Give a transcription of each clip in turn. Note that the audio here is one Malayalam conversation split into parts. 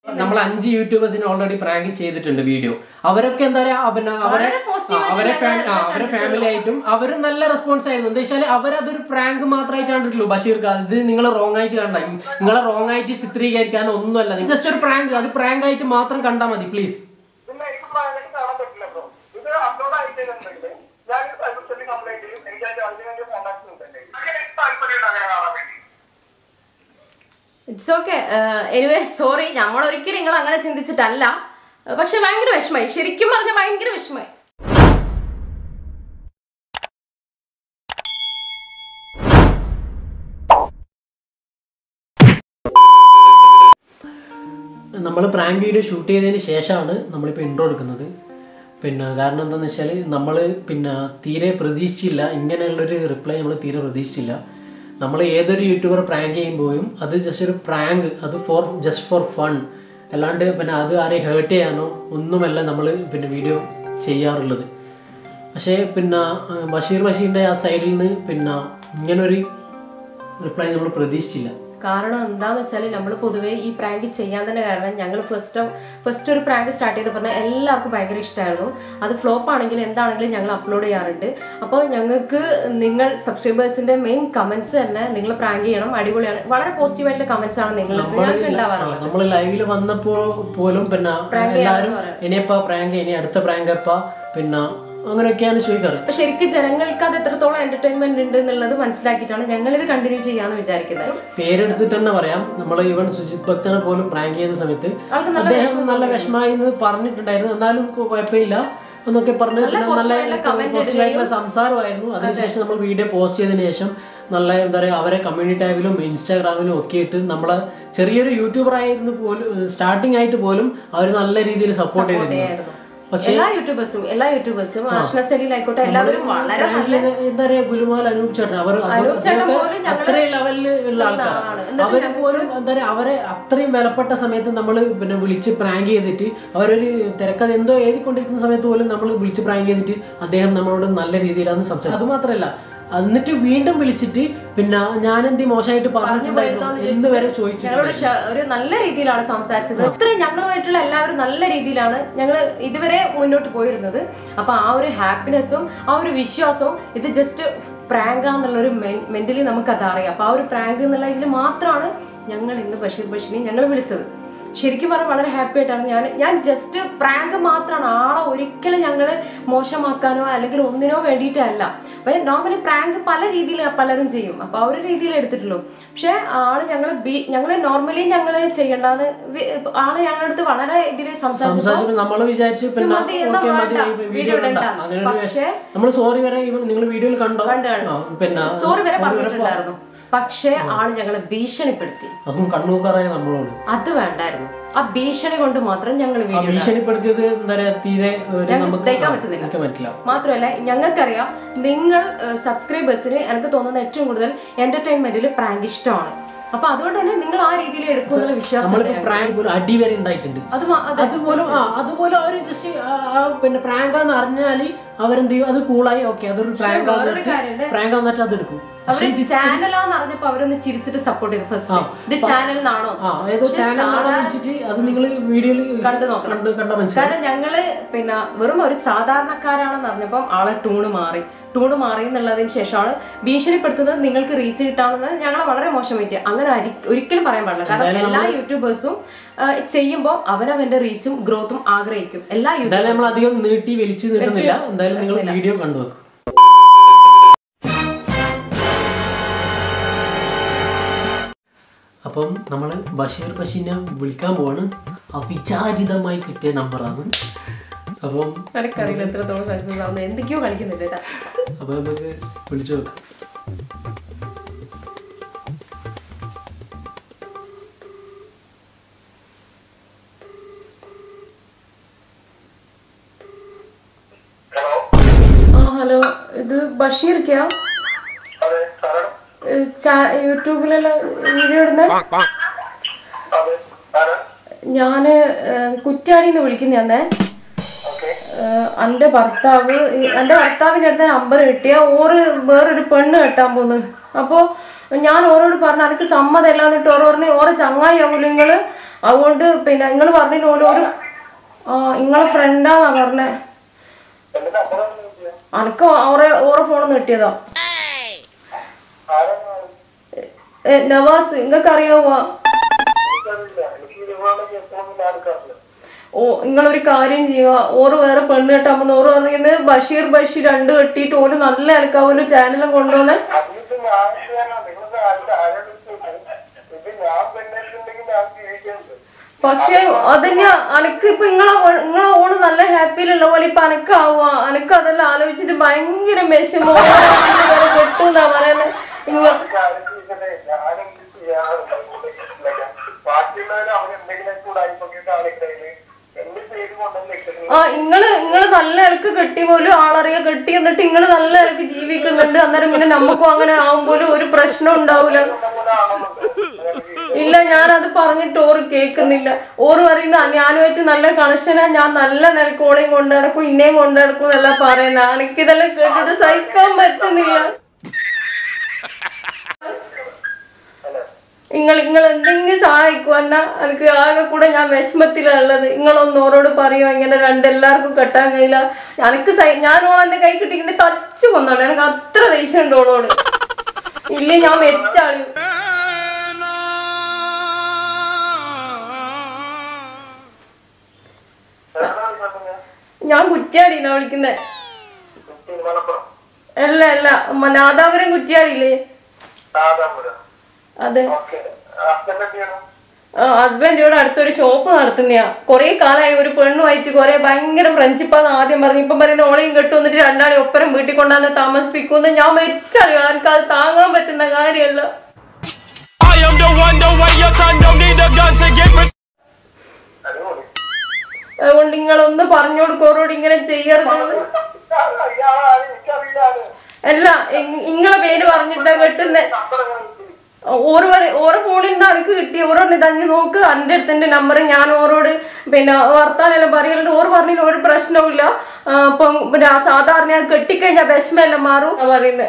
നമ്മൾ അഞ്ച് യൂട്യൂബേഴ്സിനെ ഓൾറെഡി പ്രാങ്ക് ചെയ്തിട്ടുണ്ട് വീഡിയോ അവരൊക്കെ എന്താ പറയാ പിന്നെ അവരെ ആ, അവരെ ഫാ- ആ, അവരെ ഫാമിലി ആയിട്ടും അവരും നല്ല റെസ്പോൺസ് ആയിരുന്നു എന്താ വെച്ചാൽ അവരതൊരു പ്രാങ്ക് മാത്രമായിട്ടാണ് കണ്ടിട്ടുള്ളൂ ബഷീർ ഖാൻ ഇത് നിങ്ങൾ റോങ് ആയിട്ട് കണ്ട നിങ്ങളെ റോങ് ആയിട്ട് ചിത്രീകരിക്കാൻ ഒന്നുമല്ല ജസ്റ്റ് ഒരു പ്രാങ്ക് അത് പ്രാങ്ക് ആയിട്ട് മാത്രം കണ്ടാൽ മതി പ്ലീസ് പിന്നെ എനിക്ക് പ്രായമായിട്ട് കാണാൻ പറ്റില്ല ബ്രോ ഇത് അപ്ലോഡ് ആയിട്ടുണ്ടെങ്കിൽ ഞാൻ സൈബർ സെല്ലിൽ കംപ്ലൈന്റ് ചെയ്യും എനിക്ക് അതിന്റെ അതിന് കോൺടാക്ട് ഉണ്ട് എനിക്ക് താല്പര്യമുണ്ട് അങ്ങനെ കാണാൻ വേണ്ടി ഇറ്റ്സ് ഓക്കെ എനിവേ സോറി നമ്മൾ ഒരിക്കലും നിങ്ങൾ അങ്ങനെ ചിന്തിച്ചിട്ടല്ല പക്ഷെ ഭയങ്കര വിഷമായി ശരിക്കും പറഞ്ഞ ഭയങ്കര വിഷമായി നമ്മൾ പ്രാങ്ക് വീഡിയോ ഷൂട്ട് ചെയ്തതിന് ശേഷമാണ് നമ്മളിപ്പോൾ ഇൻട്രോ എടുക്കുന്നത് പിന്നെ കാരണം എന്താണെന്ന് വെച്ചാൽ നമ്മൾ പിന്നെ തീരെ പ്രതീക്ഷിച്ചില്ല ഇങ്ങനെയുള്ളൊരു റിപ്ലൈ നമ്മൾ തീരെ പ്രതീക്ഷിച്ചില്ല നമ്മൾ ഏതൊരു യൂട്യൂബർ പ്രാങ്ക് ചെയ്യുമ്പോഴും അത് ജസ്റ്റ് ഒരു പ്രാങ്ക് അത് ഫോർ ജസ്റ്റ് ഫോർ ഫൺ അല്ലാണ്ട് പിന്നെ അത് ആരെയും ഹേർട്ട് ചെയ്യാനോ ഒന്നുമല്ല നമ്മൾ പിന്നെ വീഡിയോ ചെയ്യാറുള്ളത് പക്ഷേ പിന്നെ ആ, ബഷീർ ബഷീറിൻ്റെ ആ സൈഡിൽ നിന്ന് പിന്നെ ഇങ്ങനൊരു റിപ്ലൈ നമ്മൾ പ്രതീക്ഷിച്ചില്ല കാരണം എന്താന്ന് വെച്ചാൽ നമ്മൾ പൊതുവേ ഈ പ്രാങ്ക് ചെയ്യാൻ തന്നെ കാരണം ഞങ്ങൾ ഫസ്റ്റ് ഫസ്റ്റ് ഒരു പ്രാങ്ക് സ്റ്റാർട്ട് ചെയ്ത് പറഞ്ഞാൽ എല്ലാവർക്കും ഭയങ്കര ഇഷ്ടമായിരുന്നു അത് ഫ്ലോപ്പ് ആണെങ്കിലും എന്താണെങ്കിലും ഞങ്ങൾ അപ്ലോഡ് ചെയ്യാറുണ്ട് അപ്പോൾ ഞങ്ങൾക്ക് നിങ്ങൾ സബ്സ്ക്രൈബേഴ്സിന്റെ മെയിൻ കമന്റ്സ് തന്നെ നിങ്ങൾ പ്രാങ്ക് ചെയ്യണം അടിപൊളിയാണ് വളരെ പോസിറ്റീവായിട്ടുള്ള കമന്റ്സ് ആണ് നിങ്ങൾ ഞങ്ങൾക്ക് ഉണ്ടാവാറുള്ളത് നമ്മൾ ലൈവിൽ വന്നപ്പോൾ പോലും പിന്നെ എല്ലാവരും ഇനിയപ്പാ പ്രാങ്ക് ഇനി അടുത്ത പ്രാങ്ക് എപ്പാ പിന്നെ അങ്ങനെയൊക്കെയാണ് ചോദിക്കാറ് അപ്പൊ ശരിക്കും ജനങ്ങൾക്ക് അത് എത്രത്തോളം എന്റർടൈൻമെന്റ് ഉണ്ട് എന്നുള്ളത് മനസ്സിലാക്കിയിട്ടാണ് ഞങ്ങൾ ഇത് കണ്ടിന്യൂ ചെയ്യാന്ന് വിചാരിക്കുന്നത് പേരെടുത്തിട്ട് തന്നെ പറയാം നമ്മൾ ഈവൻ സുജിത് ഭക്തനെ പോലും പ്രാങ്ക് ചെയ്ത സമയത്ത് ആൾക്ക് നല്ല അദ്ദേഹം നല്ല വിഷമായി എന്ന് പറഞ്ഞിട്ടുണ്ടായിരുന്നു എന്നാലും കു- കുഴപ്പമില്ല എന്നൊക്കെ പറഞ്ഞ് പിന്നെ നല്ല പോസിറ്റീവ് ആയിട്ടുള്ള സംസാരമായിരുന്നു അതിനുശേഷം നമ്മൾ വീഡിയോ പോസ്റ്റ് ചെയ്തതിന് ശേഷം നല്ല എന്താ പറയുക അവരെ കമ്മ്യൂണിറ്റി ടാബിലും ഇൻസ്റ്റാഗ്രാമിലും ഒക്കെ ഇട്ട് നമ്മളെ ചെറിയൊരു യൂട്യൂബർ ആയിരുന്നു പോലും സ്റ്റാർട്ടിംഗ് ആയിട്ട് പോലും അവർ നല്ല രീതിയിൽ സപ്പോർട്ട് ചെയ്തിരുന്നു പക്ഷേ എല്ലാ യൂട്യൂബേഴ്സും എല്ലാ യൂട്യൂബേഴ്സും ആഷ്ന സെലിയിലായിക്കോട്ടെ എല്ലാവരും വളരെ പ്രാങ്ക് ചെയ്ത എന്താ പറയാ ഗുലുമാൽ അനൂപ് ചേട്ടൻ അവർ അത് അനൂപ് ചേട്ടൻ അതൊക്കെ പോലും ഞങ്ങള് അത്രയും ലെവലിൽ ഉള്ള ആൾക്കാരാണ് ആളാണ്. അവര് പോലും എന്താ പറയാ അവരെ അത്രയും വിലപ്പെട്ട സമയത്ത് നമ്മൾ പിന്നെ വിളിച്ച് പ്രാങ്ക് ചെയ്തിട്ട് അവരൊരു തിരക്കഥ എന്തോ എഴുതിക്കൊണ്ടിരിക്കുന്ന സമയത്ത് പോലും നമ്മൾ വിളിച്ച് പ്രാങ്ക് ചെയ്തിട്ട് അദ്ദേഹം നമ്മളോട് നല്ല രീതിയിലാണ് സംസാരിച്ചത് അത് മാത്രമല്ല എന്നിട്ട് വീണ്ടും വിളിച്ചിട്ട് പിന്നെ ഞാനെന്ത് മോശമായിട്ട് പറഞ്ഞിട്ടുണ്ടായിരുന്നു എന്ന് വരെ ചോദിച്ചു ഞങ്ങളോട് ഷ- ഒരു നല്ല രീതിയിലാണ് സംസാരിച്ചത് ഇത്രയും ഞങ്ങളുമായിട്ടുള്ള എല്ലാവരും നല്ല രീതിയിലാണ് ഞങ്ങൾ ഇതുവരെ മുന്നോട്ട് പോയിരുന്നത് അപ്പൊ ആ ഒരു ഹാപ്പിനെസ്സും ആ ഒരു വിശ്വാസവും ഇത് ജസ്റ്റ് പ്രാങ്ക് എന്നുള്ള ഒരു മെന്റലി നമുക്ക് അത് അറിയാം അപ്പൊ ആ ഒരു പ്രാങ്ക് എന്നുള്ള ഇതിൽ മാത്രമാണ് ഞങ്ങൾ ഇന്ന് ബഷീർ ബഷീറിനെ ഞങ്ങൾ വിളിച്ചത് ശരിക്കും പറഞ്ഞാൽ വളരെ ഹാപ്പി ആയിട്ടാണ് ഞാൻ ഞാൻ ജസ്റ്റ് പ്രാങ്ക് മാത്രമാണ് ആളെ ഒരിക്കലും ഞങ്ങൾ മോശമാക്കാനോ അല്ലെങ്കിൽ ഒന്നിനോ വേണ്ടിയിട്ടല്ല അപ്പം നോർമലി പ്രാങ്ക് പല രീതിയിൽ പലരും ചെയ്യും അപ്പോൾ ആ ഒരു രീതിയിൽ എടുത്തിട്ടുള്ളൂ പക്ഷെ ആള് ഞങ്ങൾ ബി ഞങ്ങൾ നോർമലി ഞങ്ങൾ ചെയ്യേണ്ടത് ആള് ഞങ്ങളുടെ അടുത്ത് വളരെ ഇതിൽ സംസാരിച്ചു സംസാരിച്ചപ്പോൾ നമ്മൾ വിചാരിച്ചു പിന്നെ മതി, എന്നാ ഓക്കെ മതി വേണ്ട, വീഡിയോ വീഡിയോ ഇടണ്ട ഇടണ്ട. അങ്ങനെ ഒരു പക്ഷേ- നമ്മൾ സോറി വരെ നിങ്ങൾ വീഡിയോയിൽ കണ്ടോ കണ്ടു, കണ്ടു. ആ, പിന്നെ സോറി വരെ sorry പറഞ്ഞിട്ടുണ്ടായിരുന്നു പക്ഷേ ആള് ഞങ്ങളെ ഭീഷണിപ്പെടുത്തി അതും കണ്ണൂക്കാറായ നമ്മളോട് അത് വേണ്ടായിരുന്നു ആ ഭീഷണി കൊണ്ട് മാത്രം ഞങ്ങൾ ആ വീഡിയോ ഭീഷണിപ്പെടുത്തിയത് എന്താ പറയാ തീരെ ഒരു ഞങ്ങൾക്ക് നമുക്ക് സഹിക്കാൻ ആ, പറ്റുന്നില്ല. എനിക്ക് പറ്റില്ല മാത്രമല്ല ഞങ്ങൾക്കറിയാം നിങ്ങൾ സബ്സ്ക്രൈബേഴ്സിന് എനിക്ക് തോന്നുന്ന ഏറ്റവും കൂടുതൽ എന്റർടൈൻമെന്റിൽ പ്രാങ്ക് ഇഷ്ടമാണ് അപ്പൊ അതുകൊണ്ട് തന്നെ നിങ്ങൾ ആ രീതിയിൽ എടുക്കും എന്നുള്ള വിശ്വാസം നമ്മളിപ്പോ പ്രാങ്ക് പോലും അടി വരെ ഉണ്ടായിട്ടുണ്ട് അത് മാ- അത് അതുപോലും ആ അതുപോലെ അവര് ജസ്റ്റ് പിന്നെ പ്രാങ്കാന്ന് അറിഞ്ഞാല് അവരെന്ത് ചെയ്യും അത് കൂളായി ഓക്കെ അതൊരു പ്രാങ്ക് വേറൊരു കാര്യമുണ്ട്. പ്രാങ്ക് വന്നിട്ട് അത് എടുക്കും അവര് ചാനലാന്ന് അറിഞ്ഞപ്പോ അവരൊന്ന് ചിരിച്ചിട്ട് സപ്പോർട്ട് ചെയ്തു ഫസ്റ്റ് ഇത് ചാനൽ നിന്നാണോ ആ ഏതോ ചാനലിനാണോ വിളിച്ചിട്ട് അത് നിങ്ങൾ വീഡിയോയിൽ കണ്ടു നോക്കണം. കണ്ട് കണ്ട മനസ്സിലായി കാരണം ഞങ്ങള് പിന്നെ വെറും ഒരു സാധാരണക്കാരാണെന്ന് അറിഞ്ഞപ്പം ആളെ ടൂണ് മാറി ടൂണ് മാറി എന്നുള്ളതിന് ശേഷമാണ് ഭീഷണിപ്പെടുത്തുന്നത് നിങ്ങൾക്ക് റീച്ച് കിട്ടാവുന്നത് ഞങ്ങളെ വളരെ മോശം പറ്റിയ അങ്ങനെ അരി- ഒരിക്കലും പറയാൻ പാടില്ല കാരണം എല്ലാ യൂട്യൂബേഴ്സും ചെയ്യുമ്പോൾ അവനവന്റെ റീച്ചും ഗ്രോത്തും ആഗ്രഹിക്കും എല്ലാ യൂട്യൂബ് എന്തായാലും നമ്മൾ അധികം നീട്ടി വലിച്ചു നീട്ടുന്നില്ല എന്തായാലും നിങ്ങൾ വീഡിയോ കണ്ടു വെക്കും അപ്പം നമ്മൾ ബഷീർ ബഷീറിനെ വിളിക്കാൻ പോവാണ് അവിചാരിതമായി കിട്ടിയ നമ്പറാണ് അപ്പം എനിക്കറിയില്ല എത്രത്തോളം സക്സസ് ആവുന്നത് എന്തൊക്കെയോ കളിക്കുന്നുണ്ട് കേട്ടാ അപ്പം നമുക്ക് വിളിച്ചു നോക്കാം ഹലോ ആ ഹലോ ഇത് ബഷീർ ക്യാ അതെ സാറാണ് യൂട്യൂബിലെല്ലാം വീഡിയോ ഇടുന്ന അതെ ആരാ ഞാന് കുറ്റാടിന്ന് വിളിക്കുന്നേ ഓക്കെ എന്റെ ഭർത്താവ് എന്റെ ഭർത്താവിന്റെ അടുത്ത് നമ്പർ കിട്ടിയ ഓറ് വേറൊരു പെണ്ണ് കെട്ടാൻ പോന്ന് അപ്പോ ഞാൻ ഓരോട് പറഞ്ഞു എനിക്ക് സമ്മതം ഇല്ലാന്നിട്ട് ഓരോ പറഞ്ഞു ഓരോ ചങ്ങായി ആവൂല നിങ്ങള് അതുകൊണ്ട് പിന്നെ നിങ്ങൾ പറഞ്ഞിട്ട് ഓരോരോ ആ നിങ്ങളെ ഫ്രണ്ടാന്നാ പറഞ്ഞേ എന്റെ നമ്പർ ഒന്ന് നോക്കിയാ അനക്ക് ഓറെ ഓറെ ഫോണൊന്ന് കിട്ടിയതാ ആരാണ് ആള്? ഏ, നവാസ് നിങ്ങൾക്ക് അറിയാവോ എനിക്കറിയില്ല എനിക്ക് ഇരുപതാണ് കേൾക്കണമെന്ന് ആർക്കറിയില്ല ഓ നിങ്ങളൊരു കാര്യം ചെയ്യുക ഓറ് വേറെ പെണ്ണ് കെട്ടാൻ ഓറ് പറയുന്നത് ബഷീർ ബഷീർ രണ്ട് കെട്ടിയിട്ട് ഓര് നല്ല ആൾക്കാവൊരു ചാനലും കൊണ്ടുവന്ന് അതിപ്പോ ഞാൻ ചെയ്യാനാ നിങ്ങൾക്ക് ആരുടെ ആരോട് ഇത് ഞാൻ പെണ്ണിട്ടുണ്ടെങ്കിൽ ഞാൻ ജീവിക്കുന്നുണ്ട് പക്ഷെ അതന്നെ അനക്ക് ഇപ്പൊ നിങ്ങളെ ഓ- നിങ്ങളെ ഓള് നല്ല ഹാപ്പിയിലുള്ള പോലെ ഇപ്പൊ അനക്കാവുക അനക്ക് അതെല്ലാം ആലോചിച്ചിട്ട് ഭയങ്കര വിഷമോ കെട്ടൂന്നാ പറയുന്നത് നിങ്ങൾ കാര്യം ചെയ്യട്ടെ ഞാനെന്ത് ചെയ്യാറുണ്ട് ബാക്കിയുള്ളവർ അവർ എന്തെങ്കിലും കൂടെ ആയിപ്പൊക്കെ കാണിക്കണേല് എന്റെ പേര് കൊണ്ടുവന്ന് വെക്കുന്നത് ആ ഇങ്ങള് ഇങ്ങള് നല്ല ഇലക്ക് കെട്ടി പോലും ആളറിയാ കെട്ടി എന്നിട്ട് ഇങ്ങള് നല്ല ഇലക്ക് ജീവിക്കുന്നുണ്ട് അന്നേരം പിന്നെ നമുക്കും അങ്ങനെ ആവുമ്പോലും ഒരു പ്രശ്നം ഉണ്ടാവൂല പോലെ ആണെന്നുണ്ട് ഇല്ല ഞാൻ അത് പറഞ്ഞിട്ട് ഓറ് കേൾക്കുന്നില്ല ഓറ് പറയുന്ന ഞാനുമായിട്ട് നല്ല കണക്ഷനാ ഞാൻ നല്ല നിലക്ക് ഓളെയും കൊണ്ടു നടക്കും ഇന്നേം കൊണ്ടു നടക്കും എന്നെല്ലാം പറയുന്ന എനിക്കിതെല്ലാം കേട്ടിട്ട് സഹിക്കാൻ പറ്റുന്നില്ല നിങ്ങൾ നിങ്ങൾ എന്തെങ്കിലും സഹായിക്കും എന്നാ എനിക്ക് ആകെ കൂടെ ഞാൻ വിഷമത്തിലുള്ളത് നിങ്ങളൊന്ന് ഓരോട് പറയോ ഇങ്ങനെ രണ്ടെല്ലാവർക്കും കെട്ടാൻ കഴിയില്ല എനിക്ക് സഹി- ഞാൻ ഓളെന്റെ കൈ കിട്ടിയിട്ട് തച്ച് കൊന്നോളൂ എനിക്ക് അത്ര ദേഷ്യം ഉണ്ട് ഓളോട് ഇല്ലേ ഞാൻ മെച്ചാളി ഞാൻ കുറ്റിയാടിനാ വിളിക്കുന്നത് മലപ്പുറം അല്ല അല്ല മ- നാദാപുരം കുറ്റിയാടിയില്ലേ സാധാപുരം അതെ ഓക്കെ ഹസ്ബൻഡ് എന്ത് ഹസ്ബൻഡ് ഇവിടെ അടുത്തൊരു ഷോപ്പ് നടത്തുന്നയാ കൊറേ കാലമായി ഒരു പെണ്ണുമായിട്ട് കൊറേ ഭയങ്കര ഫ്രണ്ട്ഷിപ്പാന്ന് ആദ്യം പറഞ്ഞു ഇപ്പം പറയുന്ന ഓളെയും കെട്ടു വന്നിട്ട് രണ്ടാളെ ഒപ്പരം വീട്ടിൽ കൊണ്ടുവന്ന് താമസിപ്പിക്കുമെന്ന് ഞാൻ മരിച്ചറിയോ എനിക്ക് അത് താങ്ങാൻ പറ്റുന്ന കാര്യമല്ല I am the one, the way your son don't need a gun to get me. അടിപൊളി അതുകൊണ്ട് നിങ്ങളൊന്ന് പറഞ്ഞു കൊടുക്കോരോട് ഇങ്ങനെ ചെയ്യരുത് ഇയാളാണ് എനിക്കറിയില്ല ആര് അല്ല ഇ- ഇങ്ങളെ പേര് പറഞ്ഞിട്ടാ കെട്ടുന്നെ നമ്പർ എങ്ങനെ കിട്ടി ഓറ് പറ ഓരോ ഫോണിൽ നിന്ന് എനിക്ക് കിട്ടി ഓരോ തന്നെ നോക്ക് എൻ്റെ അടുത്ത് എൻ്റെ നമ്പർ ഞാൻ ഓരോട് പിന്നെ വർത്താനെല്ലാം പറയലുണ്ട് ഓറ് പറഞ്ഞില്ല ഒരു പ്രശ്നവും ഇല്ല അപ്പം പിന്നെ ആ സാധാരണ കെട്ടിക്കഴിഞ്ഞാൽ വിഷമെല്ലാം മാറും ആ പറയുന്നത്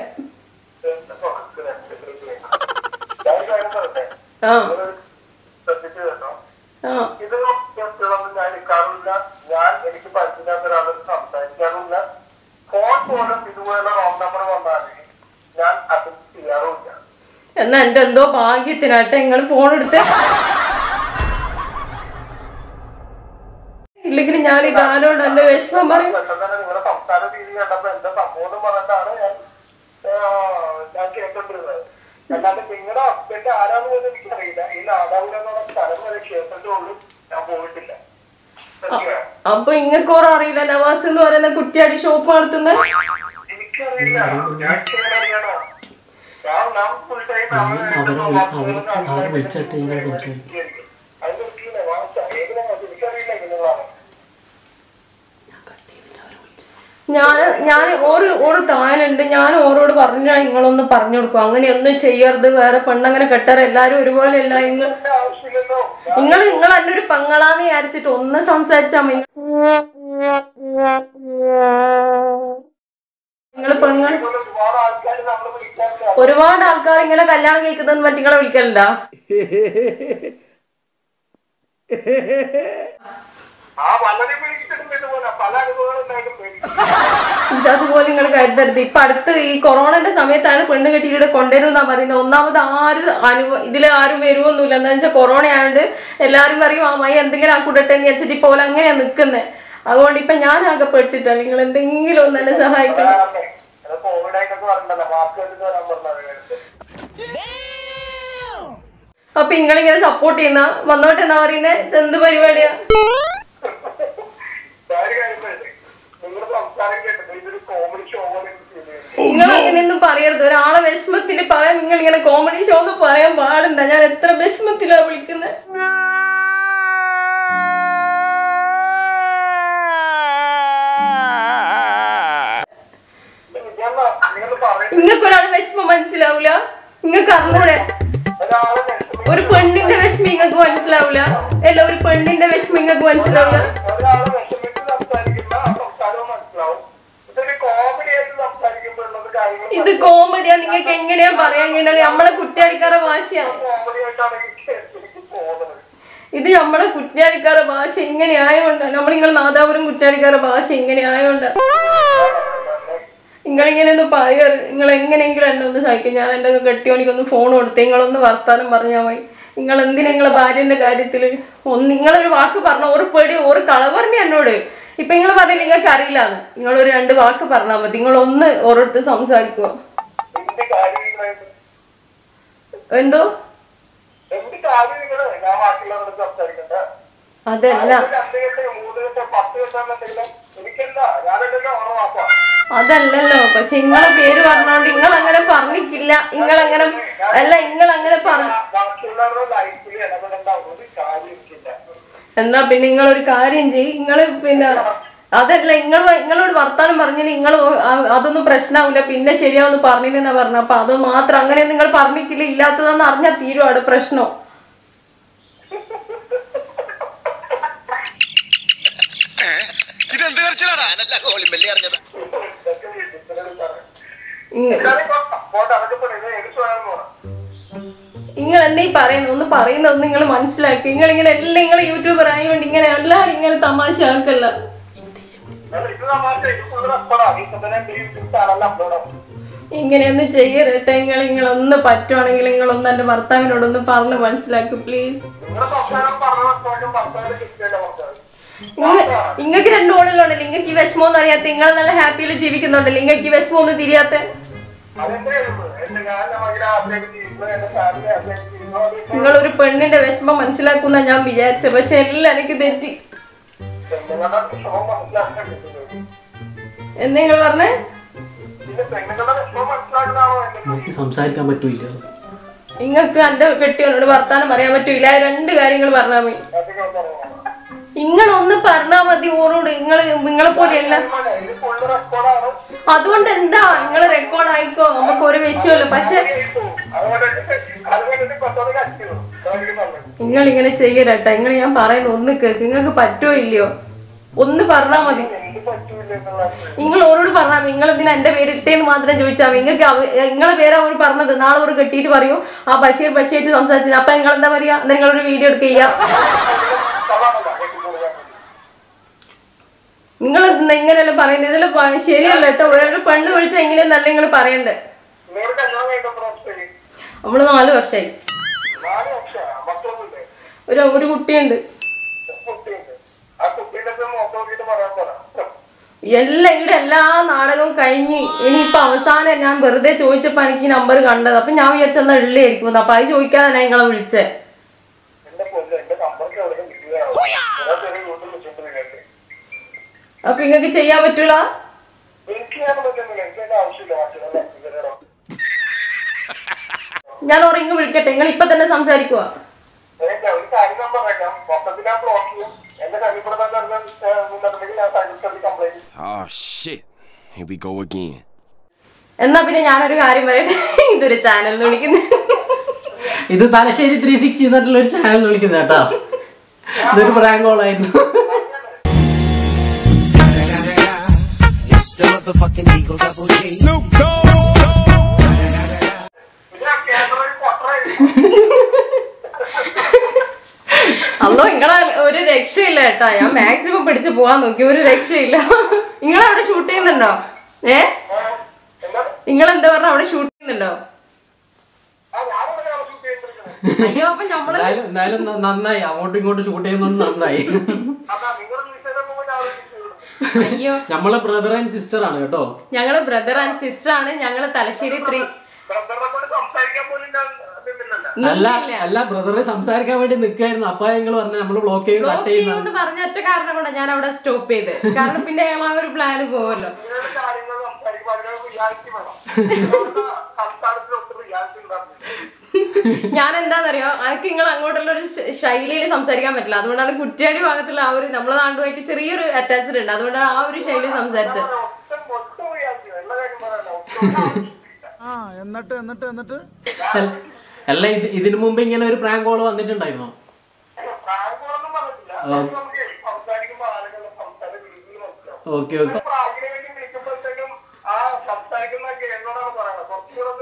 ഞാൻ ഒരു കാര്യം പറയട്ടെ ആ നിങ്ങള് ശ്രദ്ധിച്ചു കേട്ടോ ആ ഇത് കേൾക്കണമെന്ന് ഞാൻ എടുക്കാറില്ല ഞാൻ എനിക്ക് പരിചയമില്ലാത്ത ഒരാളോട് സംസാരിക്കാറുമില്ല ഫോൺ പോലും ഇതുപോലുള്ള റോങ് നമ്പർ വന്നാൽ ഞാൻ അത് ചെയ്യാറുമില്ല എന്നാ എൻ്റെ എന്തോ ഭാഗ്യത്തിനാട്ടെ നിങ്ങൾ ഫോൺ എടുത്ത് ഇല്ലെങ്കിൽ ഞാൻ ഈ കാലോട് എൻ്റെ വിഷമം പറയും പെട്ടെന്ന് തന്നെ നിങ്ങളുടെ സംസാര രീതി കണ്ടപ്പോ എന്റെ സംഭവം എന്ന് പറഞ്ഞിട്ടാണ് ഞാൻ ആ, ഞാൻ കേട്ടോണ്ടിരുന്നത് അല്ലാതെ നിങ്ങളുടെ ഹസ്ബൻഡ് ആരാന്ന് പോലും എനിക്കറിയില്ല ഈ നാദാപുരം എന്നുള്ള സ്ഥലം വരെ ക്ഷേത്രത്തിന്റെ ഉള്ളിൽ ഞാൻ പോയിട്ടില്ല സത്യം. അപ്പൊ ഇങ്ങക്കോറ അറിയില്ല നവാസ് എന്ന് പറയുന്ന കുറ്റിയാടി ഷോപ്പ് നടത്തുന്ന എനിക്കറിയില്ല ഞാൻ ക്ഷേത്രമാണ് ഞാൻ ഞാൻ ഫുൾ ടൈം അവരെ അവർക്ക് അവർ വിളിച്ചിട്ട് ഇങ്ങനെ സംസാരിക്കും അതിനൊക്കെ എനിക്കറിയില്ല ഇങ്ങനെയുള്ളതാണ് ഞാൻ ഞാൻ ഓരോ ഓരോ താനുണ്ട് ഞാൻ ഓരോട് പറഞ്ഞാൽ നിങ്ങളൊന്ന് പറഞ്ഞു കൊടുക്കും അങ്ങനെയൊന്നും ചെയ്യരുത് വേറെ പെണ്ണങ്ങനെ കെട്ടാറ് എല്ലാരും ഒരുപോലെ അല്ല നിങ്ങൾ എന്റെ ആവശ്യമില്ലല്ലോ നിങ്ങൾ നിങ്ങൾ എൻ്റെ ഒരു പെങ്ങളാന്ന് വിചാരിച്ചിട്ട് ഒന്ന് സംസാരിച്ചാ മതി നിങ്ങൾ പെങ്ങൾ ഇതുപോലെ ഒരുപാട് ആൾക്കാർ നമ്മൾ വിളിക്കാറില്ല ഒരുപാട് ആൾക്കാർ ഇങ്ങനെ കല്യാണം കഴിക്കുന്നതെന്ന് പറ്റി നിങ്ങളെ വിളിക്കലുണ്ടാ ആ പലരും വിളിച്ചിട്ടുണ്ട് ഇതുപോലെ പല അനുഭവങ്ങളും ഉണ്ടായിട്ടുണ്ട് ഇത് അതുപോലെ നിങ്ങൾ കരുതരുത് ഇപ്പൊ അടുത്ത് ഈ കൊറോണന്റെ സമയത്താണ് പെണ്ണ് കെട്ടിയിട്ട് കൊണ്ടുവരുമെന്നാ പറയുന്നത് ഒന്നാമത് ആരും അനുഭവ ഇതിൽ ആരും വരുമൊന്നുമില്ല എന്താ വെച്ചാൽ കൊറോണ ആയതുകൊണ്ട് എല്ലാരും പറയും ആ മൈ എന്തെങ്കിലും ആ കൂടട്ടെ എന്ന് വെച്ചിട്ട് ഇപ്പോൾ അങ്ങനെയാ നിൽക്കുന്നത് അതുകൊണ്ട് ഇപ്പൊ ഞാൻ ആകെപ്പെട്ടിട്ടാ നിങ്ങൾ എന്തെങ്കിലും ഒന്ന് എന്നെ സഹായിക്കണം കാരണം അത് കോവിഡ് ആയിട്ടൊക്കെ പറഞ്ഞല്ലോ മാസ്ക് എടുത്ത് വരാൻ പറഞ്ഞത് അപ്പൊ നിങ്ങളിങ്ങനെ സപ്പോർട്ട് ചെയ്യുന്ന വന്നോട്ടെ എന്നാ പറയുന്നത് ഇതെന്ത് പരിപാടിയാ വേറെ കാര്യം പറയട്ടെ നിങ്ങളുടെ സംസാരം കേട്ടത് ഇതൊരു കോമഡി ഷോ പോലെ എനിക്ക് feel ചെയ്യുന്നു. നിങ്ങൾ അങ്ങനെയൊന്നും പറയരുത് ഒരാളെ വിഷമത്തിന് പറയാൻ നിങ്ങൾ ഇങ്ങനെ കോമഡി ഷോ ഒന്നും പറയാൻ പാടില്ല ഞാൻ എത്ര വിഷമത്തിലാ വിളിക്കുന്നത് ഞാൻ നിങ്ങൾ പറയുന്നത് നിങ്ങൾക്ക് ഒരാൾ വിഷമം മനസ്സിലാവൂല നിങ്ങൾക്ക് അറിഞ്ഞൂടെ ഒരാളെ വിഷമി- ഒരു പെണ്ണിന്റെ വിഷമം നിങ്ങൾക്ക് മനസ്സിലാവൂല അല്ല ഒരു പെണ്ണിന്റെ വിഷമം നിങ്ങൾക്ക് മനസ്സിലാവൂല ഒരാളെ വിഷമിച്ച് സംസാരിക്കുമ്പോ ആ സംസാരവും മനസ്സിലാവും ഇതൊരു കോമഡി ആയിട്ട് സംസാരിക്കുമ്പോഴുള്ളത് കാര്യങ്ങൾ ഇത് കോമഡിയാ നിങ്ങൾക്ക് എങ്ങനെയാ പറയാൻ കഴിയുന്നത് നമ്മളെ കുറ്റാടിക്കാരുടെ ഭാഷയാണ് കോമഡി ആയിട്ടാണ് എനിക്ക് എനിക്ക് തോന്നുന്നത് ഇത് നമ്മളെ കുറ്റ്യാടിക്കാരുടെ ഭാഷ ഇങ്ങനെ ആയതുകൊണ്ട് നമ്മൾ നിങ്ങൾ നാദാപുരം കുറ്റ്യാടിക്കാരുടെ ഭാഷ ഇങ്ങനെ ആയതുകൊണ്ട് നിങ്ങളിങ്ങനെ ഒന്ന് പറയാറ് നിങ്ങൾ എങ്ങനെയെങ്കിലും എന്നെ ഒന്ന് സഹിക്കും ഞാൻ എൻ്റെ കെട്ടിയോണിക്കൊന്ന് ഫോൺ കൊടുത്ത് നിങ്ങളൊന്ന് വർത്താനം പറഞ്ഞാൽ മതി നിങ്ങൾ എന്തിനാ നിങ്ങളെ ഭാര്യന്റെ കാര്യത്തിൽ ഒന്ന് നിങ്ങളൊരു വാക്ക് പറഞ്ഞ ഒരു പേടി ഒരു കള പറഞ്ഞു എന്നോട് ഇപ്പൊ നിങ്ങൾ പറഞ്ഞില്ല നിങ്ങൾക്ക് അറിയില്ലാന്ന് നിങ്ങളൊരു രണ്ട് വാക്ക് പറഞ്ഞാൽ മതി നിങ്ങൾ ഒന്ന് ഓരോരുത്തർ സംസാരിക്കുക എന്ത് കാര്യം നിങ്ങളായിട്ട് എന്തോ എന്ത് കാര്യം നിങ്ങള് ഞാൻ ബാക്കിയുള്ളവരോട് സംസാരിക്കണ്ട അതല്ല രണ്ട് കെട്ട് മൂന്ന് കെട്ട് പത്ത് കെട്ടാണെന്നുണ്ടെങ്കിലും എനിക്കല്ല ഞാനെന്തെങ്കിലും ഓണമാക്കാം അതല്ലല്ലോ പക്ഷെ നിങ്ങളെ പേര് പറഞ്ഞോണ്ട് നിങ്ങൾ അങ്ങനെ പറഞ്ഞിട്ടില്ല നിങ്ങൾ അങ്ങനെ അല്ല നിങ്ങൾ അങ്ങനെ പറഞ്ഞ ബാക്കിയുള്ളവരുടെ ലൈഫിൽ ഇടപെടേണ്ട ഒരു കാര്യം എനിക്കില്ല എന്നാ പിന്നെ നിങ്ങൾ ഒരു കാര്യം ചെയ്യും നിങ്ങൾ പിന്നെ അതല്ല നിങ്ങൾ നിങ്ങളോട് വർത്താനം പറഞ്ഞില്ല നിങ്ങൾ അതൊന്നും പ്രശ്നമാവില്ല പിന്നെ ശരിയാവെന്ന് പറഞ്ഞില്ലെന്നാ പറഞ്ഞ അപ്പൊ അത് മാത്രം അങ്ങനെ നിങ്ങൾ പറഞ്ഞിട്ടില്ല ഇല്ലാത്തതെന്ന് അറിഞ്ഞാൽ തീരുവാണ് പ്രശ്നം ഇതെന്ത് കരച്ചിലാടാ ഞാനല്ല കോളിമ്പല്ലി അറിഞ്ഞത് ഇതൊക്കെ വിഡിത്തരം സാറേ. ഇങ്ങ- ഞാനിപ്പോ പോട്ടെ അതൊക്കെ പറയുന്നത് എനിക്ക് സ്വയം പോണം നിങ്ങൾ എന്നീ പറയുന്നു ഒന്ന് പറയുന്നത് നിങ്ങൾ മനസ്സിലാക്കി നിങ്ങൾ ഇങ്ങനെ എല്ലാം നിങ്ങൾ യൂട്യൂബർ ആയതുകൊണ്ട് ഇങ്ങനെ എല്ലാവരും ഇങ്ങനെ തമാശ ആക്കല്ല അല്ല, ഇത് തമാശ ഇത് ഫുള്ള് റെക്കോർഡാണ് ഇപ്പൊ തന്നെ എന്റെ യൂട്യൂബ് ചാനലിൽ അപ്ലോഡ് ആവും ഇങ്ങനെയൊന്നും ചെയ്യരുട്ടെ നിങ്ങൾ നിങ്ങളൊന്ന് പറ്റുവാണെങ്കിൽ നിങ്ങളൊന്ന് എൻ്റെ ഭർത്താവിനോടൊന്ന് പറഞ്ഞ് മനസ്സിലാക്കി പ്ലീസ് നിങ്ങളുടെ സംസാരം പറഞ്ഞ റെക്കോർഡും ഭർത്താവിന്റെ കിട്ടിയല്ലേ പറഞ്ഞത് നിങ്ങൾക്ക് രണ്ടു ഓളുള്ളതല്ലേ നിങ്ങൾക്ക് ഈ വിഷമം ഒന്നും അറിയാത്ത നിങ്ങൾ നല്ല ഹാപ്പിയിൽ ജീവിക്കുന്നുണ്ടല്ലോ നിങ്ങൾക്ക് ഈ വിഷമം ഒന്നും തിരിയാത്ത അതെന്റെ കഴിവ് എന്റെ ഞാൻ നമ്മുടെ ആഗ്രഹിച്ച് ജീവിക്കുന്നത് എന്റെ ഫാമിലി ആഗ്രഹിച്ച് ജീവിക്കുന്നത് അത് നിങ്ങൾ ഒരു പെണ്ണിന്റെ വിഷമം മനസ്സിലാക്കുന്ന ഞാൻ വിചാരിച്ചത് പക്ഷെ എല്ലാം എനിക്ക് തെറ്റി പെണ്ണുങ്ങളുടെ വിഷമം മനസ്സിലാക്കാൻ കിട്ടുന്നത് എന്ന് നിങ്ങൾ പറഞ്ഞേ ഇത് പെണ്ണുങ്ങളുടെ വിഷമം മനസ്സിലാക്കുന്നതാണോ എന്റെ നമുക്ക് സംസാരിക്കാൻ പറ്റൂല നിങ്ങൾക്ക് എന്റെ കെട്ടിയോനോട് വർത്താനം പറയാൻ പറ്റൂല ആ രണ്ട് കാര്യങ്ങൾ പറഞ്ഞാൽ മതി അധികം പറയുന്നത് നിങ്ങൾ ഒന്ന് പറഞ്ഞാൽ മതി ഓരോട് നിങ്ങൾ നിങ്ങളെ പോലെയല്ല ഇത് ഫുള്ള് റെക്കോർഡാണ് അതുകൊണ്ട് എന്താ നിങ്ങൾ റെക്കോർഡ് ആയിക്കോ നമുക്ക് ഒരു വിഷയമല്ല പക്ഷെ അതുകൊണ്ട് അതുകൊണ്ട് പെട്ടെന്ന് കടിക്കുന്നു അതായിരിക്കും നല്ലത് നിങ്ങൾ ഇങ്ങനെ ചെയ്യരട്ടെ നിങ്ങൾ ഞാൻ പറയുന്നു ഒന്ന് കേക്ക് നിങ്ങൾക്ക് പറ്റുമോ ഇല്ലയോ ഒന്ന് പറഞ്ഞാൽ മതി എന്ത് പറ്റൂല എന്നുള്ളത് നിങ്ങൾ ഓരോട് പറഞ്ഞാൽ നിങ്ങൾ ഇതിന് എന്റെ പേര് ഇട്ടേന്ന് മാത്രം ചോദിച്ചാൽ മതി നിങ്ങൾക്ക് അവ- നിങ്ങളെ പേര് അവർ പറഞ്ഞത് നാളെ ഒരു കെട്ടിയിട്ട് പറയൂ ആ ബഷീർ ബഷീർ സംസാരിച്ചത് അപ്പൊ നിങ്ങൾ എന്താ പറയാ എന്നാ നിങ്ങളൊരു വീഡിയോ എടുക്കുക ചെയ്യാം സമാധാനം കേൾക്കുന്നത് നിങ്ങൾ ഇങ്ങനെയല്ല പറയുന്നത് ഇതിൽ പ- ശരിയല്ല കേട്ടോ ഒരു പെണ്ണ് വിളിച്ചാൽ എങ്ങനെയെന്നല്ല നിങ്ങൾ പറയണ്ടേ നിങ്ങളുടെ കല്യാണം കഴിഞ്ഞപ്പോൾ ശരി നമ്മള് നാല് വർഷമായി നാല് വർഷം മക്കളൊന്നുമില്ലേ ഒരു ഒരു കുട്ടിയുണ്ട് കുട്ടിയുണ്ട് ആ കുട്ടീൻ്റെ അടുത്ത് മുഖത്ത് നോക്കിയിട്ട് പറയാൻ പറ എല്ലാം ഇവിടെ എല്ലാ നാടകവും കഴിഞ്ഞ് ഇനിയിപ്പൊ അവസാനം ഞാൻ വെറുതെ ചോദിച്ചപ്പോ എനിക്ക് ഈ നമ്പർ കണ്ടത് അപ്പൊ ഞാൻ വിചാരിച്ചെന്നാ ഉള്ളിയായിരിക്കും അപ്പൊ അത് ചോദിക്കാതെ ഞാൻ നിങ്ങളെ വിളിച്ചേ എന്റെ പൊന്ന് എന്റെ നമ്പർക്ക് എവിടെ കിട്ടുകയാണ് ചെറിയ വീട്ടിൽ വെച്ചിട്ട് നിങ്ങൾക്ക് അപ്പൊ നിങ്ങൾക്ക് ചെയ്യാൻ പറ്റൂല എനിക്ക് ചെയ്യാൻ പറ്റുന്നില്ല എനിക്ക് അതിന്റെ ആവശ്യമില്ല മറ്റുള്ള ഇവരോടോ ഞാൻ ഉറങ്ങി വിളിക്കട്ടെ നിങ്ങൾ ഇപ്പൊ തന്നെ സംസാരിക്കുക എനിക്ക് ഒരു കാര്യം ഞാൻ പറഞ്ഞേക്കാം മൊത്തത്തിൽ ഞാൻ ബ്ലോക്ക് ചെയ്യും എന്റെ കഴിവുകൂടെ തന്നെ മുന്നിട്ടുണ്ടെങ്കിൽ ഞാൻ സൈഡിൽ complaint Oh shit. Here we go again. എന്നാ പിന്നെ ഞാനൊരു കാര്യം പറയട്ടെ ഇതൊരു ചാനൽ വിളിക്കുന്നത് ഇത് തലശ്ശേരി ത്രീ സിക്സ്റ്റി എന്നിട്ടുള്ള ഒരു ചാനൽ വിളിക്കുന്നത് കേട്ടോ ഇതൊരു പ്രാങ്ക് കോളായിരുന്നു Snoop Dogg. ഇത് ക്യാമറ പൊട്ടറായി അല്ലോ നിങ്ങളെ ഒരു രക്ഷയില്ല കേട്ടാ ഞാൻ മാക്സിമം പിടിച്ച് പോവാൻ നോക്കി ഒരു രക്ഷയില്ല നിങ്ങൾ അവിടെ ഷൂട്ട് ചെയ്യുന്നുണ്ടോ ഏ എന്താണ് നിങ്ങൾ എന്താ പറഞ്ഞ അവിടെ ഷൂട്ട് ചെയ്യുന്നുണ്ടോ ആ ഞാനിവിടെ ഷൂട്ട് ചെയ്തിരിക്കുന്നത് അയ്യോ അപ്പൊ നമ്മള് എന്തായാലും എന്തായാലും ന- നന്നായി അങ്ങോട്ടും ഇങ്ങോട്ടും ഷൂട്ട് ചെയ്യുന്നോണ്ട് നന്നായി അതാ നിങ്ങൾ വിളിച്ചതിനെ പോകുമ്പോൾ ഞാൻ വിളിച്ചു അയ്യോ നമ്മളെ ബ്രദർ ആൻഡ് സിസ്റ്റർ ആണ് കേട്ടോ ഞങ്ങള് ബ്രദർ ആൻഡ് സിസ്റ്റർ ആണ് ഞങ്ങള് തലശ്ശേരി ത്രീ ബ്രദറിനെ കൊണ്ട് സംസാരിക്കാൻ പോലും ഞാൻ നിന്നില്ലല്ലോ അല്ല അല്ല ബ്രദറെ സംസാരിക്കാൻ വേണ്ടി നിൽക്കായിരുന്നു അപ്പൊ ഞങ്ങൾ പറഞ്ഞു നമ്മൾ ബ്ലോക്ക് ചെയ്യും കട്ട് ബ്ലോക്ക് ചെയ്യുന്ന ചെയ്യുമെന്ന് പറഞ്ഞ ഒറ്റ കാരണം കൊണ്ടാണ് ഞാൻ അവിടെ സ്റ്റോപ്പ് ചെയ്ത് കാരണം പിന്നെ ഞങ്ങൾ ആ ഒരു പ്ലാന് പോവല്ലോ ഇങ്ങനെയുള്ള കാര്യങ്ങൾ സംസാരിക്കുമ്പോൾ അതിനൊരു റിയാലിറ്റി വേണം സംസാരത്തിൽ ഒത്തിരി റിയാലിറ്റി ഉണ്ടാകുന്നില്ല ഞാൻ എന്താണെന്നറിയോ എനിക്ക് നിങ്ങൾ അങ്ങോട്ടുള്ള ഒരു ശൈലിയിൽ സംസാരിക്കാൻ പറ്റില്ല അതുകൊണ്ടാണ് കുറ്റ്യാടി ഭാഗത്തുള്ള ആ ഒരു നമ്മളെ നാടുമായിട്ട് ചെറിയൊരു അറ്റാച്ച്ഡ് ഉണ്ട് അതുകൊണ്ടാണ് ആ ഒരു ശൈലിയിൽ സംസാരിച്ചത് ഒട്ടും ഒട്ടും റിയാലിറ്റി എല്ലാ കാര്യം പറയാനോ ഒട്ടും ആ എന്നിട്ട് എന്നിട്ട് എന്നിട്ട് അല്ല- അല്ല ഇത് ഇതിനു മുമ്പ് ഇങ്ങനെ ഒരു പ്രാങ്ക് കോൾ വന്നിട്ടുണ്ടായിരുന്നോ പ്രായങ്ങളൊന്നും പറഞ്ഞിട്ടില്ല അത് നമുക്ക് സംസാരിക്കുമ്പോൾ ആളുകളുടെ സംസാര രീതിയിൽ മനസ്സിലാവും ഓക്കെ ഓക്കെ പ്രായത്തിന് വേണ്ടി വിളിക്കുമ്പോഴത്തേക്കും ആ സംസാരിക്കുന്നതൊക്കെ എന്നോടാണ് പറയുന്നത് കുറച്ചുകൂടെ ഒന്ന്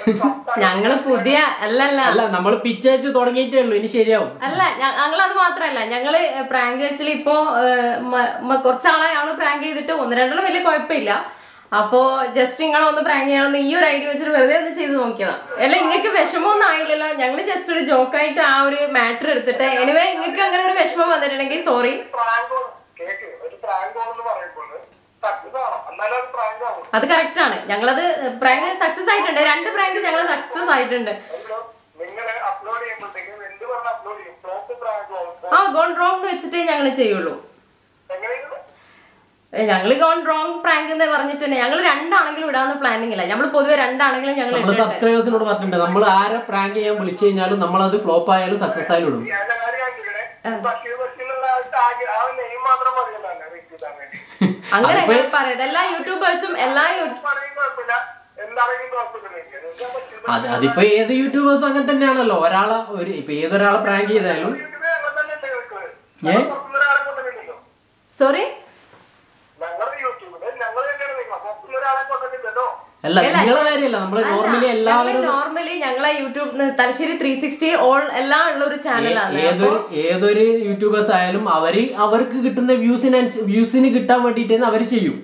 ഞങ്ങള് പുതിയ അല്ലല്ല അല്ല നമ്മൾ പിച്ചയച്ച് തുടങ്ങിയിട്ടേ ഉള്ളൂ ഇനി ശരിയാവും അല്ല ഞങ്ങൾ അത് മാത്രല്ല ഞങ്ങള് പ്രാങ്കേഴ്സിൽ ഇപ്പോ ഏഹ്, മ- മ- കുറച്ചാളായി ഞങ്ങള് പ്രാങ്ക് ചെയ്തിട്ട് ഒന്ന് രണ്ടെണ്ണം വലിയ കുഴപ്പമില്ല അപ്പോ ജസ്റ്റ് നിങ്ങളെ ഒന്ന് പ്രാങ്ക് ചെയ്യണമെന്ന് ഈ ഒരു ഐഡിയ വെച്ചിട്ട് വെറുതെ ഒന്ന് ചെയ്ത് നോക്കിയതാ അല്ല ഇങ്ങക്ക് വിഷമമൊന്നും ആയില്ലല്ലോ ഞങ്ങൾ ജസ്റ്റ് ഒരു ജോക്കായിട്ട് ആ ഒരു മാറ്റർ എടുത്തിട്ട് എനിവേ ഇങ്ങക്ക് അങ്ങനെ ഒരു വിഷമം വന്നിട്ടുണ്ടെങ്കിൽ സോറി പ്രാങ്ക് കേക്ക് ഒരു പ്രാങ്ക് എന്ന് പറയുമ്പോൾ സക്സസ് ആണോ എന്നാലും അത് പ്രാങ്ക് ആവും അത് കറക്റ്റ് ആണ് ഞങ്ങളത് പ്രാങ്ക് സക്സസ് ആയിട്ടുണ്ട് രണ്ട് പ്രാങ്ക് ഞങ്ങൾ സക്സസ് ആയിട്ടുണ്ട് നിങ്ങൾ അപ്ലോഡ് ചെയ്യുമ്പോഴത്തേക്കും എന്ത് പറഞ്ഞ അപ്ലോഡ് ചെയ്യും ഫ്ലോപ്പ് പ്രാങ്ക് ആവും ആ ഗോൺ റോങ് എന്ന് വെച്ചിട്ടേ ഞങ്ങൾ ചെയ്യുള്ളൂ എങ്ങനെയാണ് ഞങ്ങൾ ഗോൺ റോങ് പ്രാങ്ക് എന്ന് പറഞ്ഞിട്ട് തന്നെ ഞങ്ങൾ രണ്ടാണെങ്കിലും ഇടാന്ന് പ്ലാനിങ് ഇല്ല നമ്മൾ പൊതുവെ രണ്ടാണെങ്കിലും ഞങ്ങൾ നമ്മൾ സബ്സ്ക്രൈബേഴ്സിനോട് പറഞ്ഞിട്ടുണ്ട് നമ്മൾ ആരെ പ്രാങ്ക് ചെയ്യാൻ വിളിച്ചു കഴിഞ്ഞാലും നമ്മളത് ഫ്ലോപ്പ് ആയാലും സക്സസ് ആയാലും ഇടും ഞാൻ കാര്യം ആക്കിയില്ലേ ബഷീർ ബഷീറിനുള്ള ആ ടാഗ് ആ നെയിം മാത്രം മതിയല്ലോ എന്നെ റീച്ച് ചെയ്താൻ വേണ്ടി അങ്ങനെ ഞാൻ പറയുന്നത് എല്ലാ യൂട്യൂബേഴ്സും എല്ലാ യൂട്യൂബ് പറയും കുഴപ്പമില്ല എന്താണെങ്കിലും കുഴപ്പമില്ല എനിക്ക് എനിക്ക് ആ ബഷീർ അത് അതിപ്പോ ഏത് യൂട്യൂബേഴ്സും അങ്ങനെ തന്നെയാണല്ലോ ഒരാളെ ഒരു ഇപ്പൊ ഏതൊരാളെ പ്രാങ്ക് ചെയ്താലും യൂട്യൂബിൽ അങ്ങനെ തന്നെ ഉണ്ട് നിങ്ങൾക്ക് ഏ? പുറത്തുനിന്നൊരാളെ കൊണ്ടുവരുന്നില്ലല്ലോ സോറി ഞങ്ങളുടെ യൂട്യൂബില് ഞങ്ങൾ തന്നെയാണ് നിങ്ങൾ പുറത്തുനിന്നൊരാളെ കൊണ്ടുവരുന്നില്ലല്ലോ അല്ല നിങ്ങളെ കാര്യമല്ല നമ്മള് നോർമലി എല്ലാവരും നോർമലി ഞങ്ങളെ YouTube Thalassery three sixty all എല്ലാം ഉള്ള ഒരു ചാനലാണ് ഏതൊരു ഏതൊരു യൂട്യൂബേഴ്സ് ആയാലും അവര് അവർക്ക് കിട്ടുന്ന വ്യൂസിന് വ്യൂസിന് കിട്ടാൻ വേണ്ടിയിട്ട് അവര് ചെയ്യും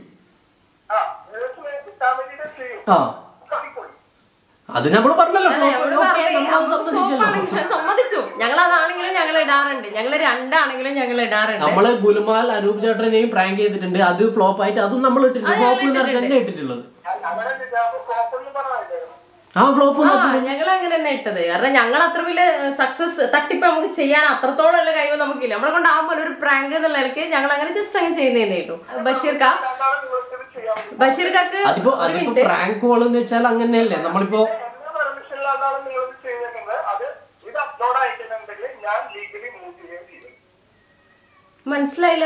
ആ നിങ്ങൾക്ക് കിട്ടാൻ വേണ്ടിയിട്ട് ചെയ്യും ആ കളിപ്പോയി അത് നമ്മൾ പറഞ്ഞല്ലോ അല്ല, ഞങ്ങള് ഓക്കേ, പറഞ്ഞേ, നമ്മളത് അപ്പൊ സമ്മതിച്ചല്ലോ ഫ്ലോപ്പാണെങ്കിൽ സമ്മതിച്ചു ഞങ്ങൾ അതാണെങ്കിലും ഞങ്ങൾ ഇടാറുണ്ട് ഞങ്ങൾ രണ്ടാണെങ്കിലും ഞങ്ങൾ ഇടാറുണ്ട് നമ്മള് ഗുലുമാൽ അനൂപ് ചേട്ടനെയും പ്രാങ്ക് ചെയ്തിട്ടുണ്ട് അത് ഫ്ലോപ്പ് ആയിട്ട് അതും നമ്മൾ ഇട്ടിട്ടുണ്ട് അത് ഫ്ലോപ്പ് ഞങ്ങൾ അങ്ങനെ തന്നെ ഇട്ടിട്ടുള്ളത് കോപ്പൊന്നും പറഞ്ഞാൽ ആ ഫ്ലോപ്പ് ആ ഞങ്ങൾ അങ്ങനെ തന്നെ ഇട്ടത് കാരണം ഞങ്ങൾ അത്ര വലിയ സക്സസ് തട്ടിപ്പ് നമുക്ക് ചെയ്യാൻ അത്രത്തോളം ഉള്ള കഴിവ് നമുക്കില്ല നമ്മളെ കൊണ്ടാകുമ്പോൾ ഒരു പ്രാങ്ക് എന്നുള്ള നിലയ്ക്ക് ഞങ്ങൾ അങ്ങനെ ജസ്റ്റ് അങ്ങനെ ചെയ്യുന്നതേ ഉള്ളൂ ബഷീർ കാ എന്താണ് നിങ്ങൾക്ക് ഇത് ചെയ്യാൻ പറ്റും ബഷീർ കാക്ക് അതിപ്പോ ഒരു അതിപ്പോ മിനിറ്റ് പ്രാങ്ക് കോൾ എന്ന് വെച്ചാൽ അങ്ങനെയല്ലേ നമ്മളിപ്പോ എന്റെ പെർമിഷൻ ഇല്ലാണ്ടാണ് നിങ്ങൾ ഇത് ചെയ്തേക്കുന്നത് അത് ഇത് അപ്ലോഡ് ആയിട്ടുണ്ടെങ്കിൽ ഞാൻ ലീഗലി മൂവ് ചെയ്യുകയും ചെയ്യും മനസ്സിലായില്ല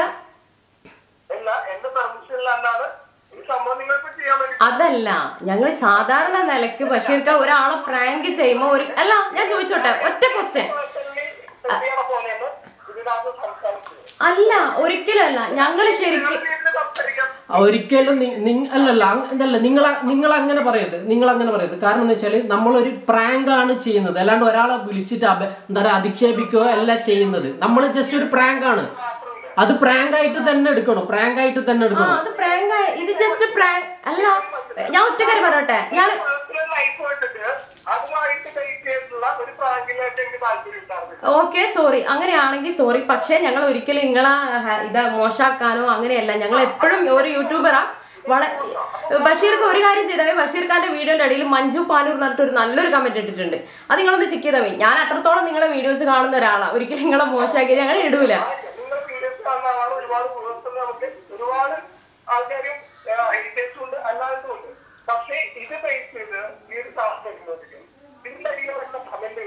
അല്ല എന്റെ പെർമിഷൻ ഇല്ലാണ്ടാണ് ഈ സംഭവം നിങ്ങൾക്ക് ചെയ്യാൻ വേണ്ടി അതല്ല ഞങ്ങൾ സാധാരണ നിലക്ക് ബഷീർക്ക ഒരാളെ പ്രാങ്ക് ചെയ്യുമ്പോ ഒരു അല്ല ഞാൻ ചോദിച്ചോട്ടെ ഒറ്റ ക്വസ്റ്റ്യൻ ചെയ്യണ പോലെയാണ് ഇതിനകത്ത് സംസാരിച്ചത് അല്ല ഒരിക്കലും അല്ല ഞങ്ങൾ ശരിക്കും വീട്ടിൽ സംസാരിക്കാം ഒരിക്കലും നി- നിങ്ങ- അല്ലല്ല അങ്- അതല്ല നിങ്ങൾ നിങ്ങൾ അങ്ങനെ പറയരുത് നിങ്ങൾ അങ്ങനെ പറയരുത് കാരണം എന്ന് വെച്ചാൽ നമ്മളൊരു പ്രാങ്ക് ആണ് ചെയ്യുന്നത് അല്ലാണ്ട് ഒരാളെ വിളിച്ചിട്ട് അപ എന്താ പറയുക അധിക്ഷേപിക്കുകയോ അല്ല ചെയ്യുന്നത് നമ്മൾ ജസ്റ്റ് ഒരു പ്രാങ്ക് ആണ് അത് പ്രാങ്ക് ആയിട്ട് തന്നെ എടുക്കണം പ്രാങ്ക് ആയിട്ട് തന്നെ ആ എടുക്കണം അത് പ്രാങ്ക് ഇത് ജസ്റ്റ് പ്രാങ്ക് അല്ല ഞാൻ ഒറ്റ കാര്യം പറയട്ടെ ഞാൻ പേഴ്സണൽ ലൈഫ് വെച്ചിട്ട് അതുമായിട്ട് കണക്ട് ചെയ്തിട്ടുള്ള ഒരു പ്രാങ്കിലായിട്ട് എനിക്ക് താല്പര്യം ഉണ്ടായിരുന്നില്ല ഓക്കെ സോറി അങ്ങനെയാണെങ്കിൽ സോറി പക്ഷേ ഞങ്ങൾ ഒരിക്കലും നിങ്ങളെ ഹ- ഇത് മോശാക്കാനോ അങ്ങനെയല്ല ഞങ്ങൾ എപ്പോഴും ഒരു യൂട്യൂബറാ വള ബഷീർക്ക് ഒരു കാര്യം ചെയ്താൽ മതി ബഷീർ ഖാന്റെ വീഡിയോന്റെ അടിയിൽ മഞ്ജു പാനൂർ എന്ന് പറഞ്ഞിട്ട് ഒരു നല്ലൊരു കമന്റ് ഇട്ടിട്ടുണ്ട് അത് നിങ്ങളൊന്ന് ചെക്ക് ചെയ്താൽ മതി ഞാൻ അത്രത്തോളം നിങ്ങളെ വീഡിയോസ് കാണുന്ന ഒരാളാണ് ഒരിക്കലും നിങ്ങളെ മോശമാക്കി ഞങ്ങൾ ഇടൂല നിങ്ങൾ വീഡിയോസ് കാണുന്ന ആളാണ് ഒരുപാട് സുഹൃത്തുക്കൾ നമുക്ക് ഒരുപാട് ആൾക്കാരും ഹെരിറ്റേജ് ഉണ്ട് അല്ലാതും ഉണ്ട് പക്ഷേ ഇത് ബേസ് ചെയ്ത് ഈ ഒരു സാഹചര്യം ഇതിന്റെ അടിയിൽ വരുന്ന കമന്റ്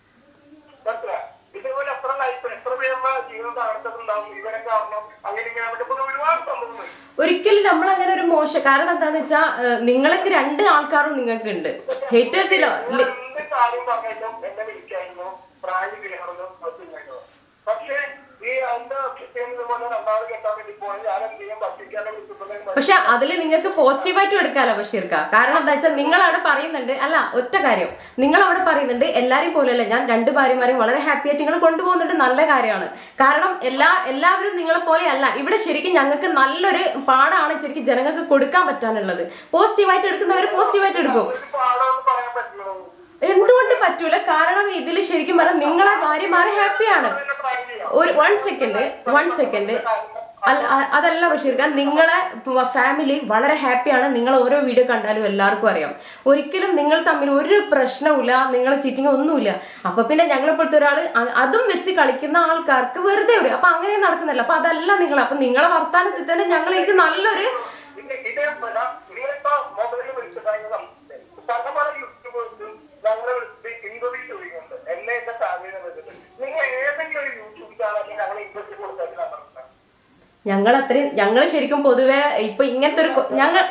മനസ്സിലായോ ഇതേപോലെ എത്ര ലൈഫ് എത്ര പേരുടെ ജീവിതം തകർത്തിട്ടുണ്ടാവും ഇവരെ കാരണം അങ്ങനെ ഇങ്ങനെ നമുക്ക് ഒരുപാട് സംഭവങ്ങൾ ഒരിക്കലും നമ്മൾ അങ്ങനെ ഒരു മോശം കാരണം എന്താന്ന് വെച്ചാൽ നിങ്ങൾക്ക് രണ്ട് ആൾക്കാരും നിങ്ങൾക്ക് ഉണ്ട് ഹേറ്റേഴ്സിലോ എന്ത് കാര്യം പറഞ്ഞാലും എന്നെ വിളിക്കായിരുന്നു പ്രായം ചെയ്യണമെന്നും പറ്റില്ലായിരുന്നു പക്ഷേ ഈ എന്റെ കിട്ടിയത് പോലെ രണ്ടാമത് കെട്ടാൻ വേണ്ടി പോയി ഞാൻ എന്ത് ചെയ്യും ഭക്ഷിക്കാനെ വിളിച്ചപ്പോഴേ പക്ഷെ അതിൽ നിങ്ങൾക്ക് പോസിറ്റീവായിട്ട് എടുക്കാലോ ബഷീർക്ക കാരണം എന്താ വെച്ചാൽ നിങ്ങൾ അവിടെ പറയുന്നുണ്ട് അല്ല ഒറ്റ കാര്യം നിങ്ങൾ അവിടെ പറയുന്നുണ്ട് എല്ലാരെയും പോലെയല്ല ഞാൻ രണ്ട് ഭാര്യമാരെയും വളരെ ഹാപ്പി ആയിട്ട് നിങ്ങൾ കൊണ്ടുപോകുന്നുണ്ട് നല്ല കാര്യമാണ് കാരണം എല്ലാ എല്ലാവരും നിങ്ങളെ പോലെയല്ല ഇവിടെ ശരിക്കും ഞങ്ങൾക്ക് നല്ലൊരു പാടാണ് ശരിക്കും ജനങ്ങൾക്ക് കൊടുക്കാൻ പറ്റാനുള്ളത് പോസിറ്റീവായിട്ട് എടുക്കുന്നവർ പോസിറ്റീവായിട്ട് എടുക്കും ഒരു പാടാന്ന് പറയാൻ പറ്റുള്ളൂ എന്തുകൊണ്ട് പറ്റൂല കാരണം ഇതിൽ ശരിക്കും പറഞ്ഞാൽ നിങ്ങളെ ഭാര്യമാരെ ഹാപ്പിയാണ് പ്രായം ചെയ്യാം ഒരു വൺ സെക്കൻഡ് വൺ സെക്കൻഡ് അല്ല അ- അതല്ല ബഷീർക്ക നിങ്ങളെ ഫാമിലി വളരെ ഹാപ്പിയാണ് നിങ്ങൾ ഓരോ വീഡിയോ കണ്ടാലും എല്ലാവർക്കും അറിയാം ഒരിക്കലും നിങ്ങൾ തമ്മിൽ ഒരു പ്രശ്നവുമില്ല നിങ്ങൾ ചീറ്റിങ് ഒന്നുമില്ല അപ്പൊ പിന്നെ ഞങ്ങളെപ്പോഴത്തെ ഒരാൾ അതും വെച്ച് കളിക്കുന്ന ആൾക്കാർക്ക് വെറുതെ ഒരു അപ്പൊ അങ്ങനെ നടക്കുന്നില്ല അപ്പൊ അതല്ല നിങ്ങൾ അപ്പൊ നിങ്ങളെ വർത്താനത്തിൽ തന്നെ ഞങ്ങൾക്ക് നല്ലൊരു പിന്നെ ഇതേ പോലെ നിങ്ങളിപ്പോ മൊബൈലിൽ വിളിച്ചിട്ടായിരുന്നു പലപല യൂട്യൂബേഴ്സും ഞങ്ങളെ വിളിച്ചിട്ട് ഇന്റർവ്യൂ ചോദിക്കുന്നുണ്ട് എന്നെ എന്റെ ഫാമിലിനെ വെച്ചിട്ട് നിങ്ങൾ ഏതെങ്കിലും ഒരു യൂട്യൂബ് ചാനലിൽ ഞങ്ങൾ ഇന്റർവ്യൂ കൊടുത്താൽ നടത്തുന്നത് ഞങ്ങൾ അത്രയും ഞങ്ങൾ ശരിക്കും പൊതുവെ ഇപ്പൊ ഇങ്ങനത്തെ ഒരു കൊ- ഞങ്ങൾ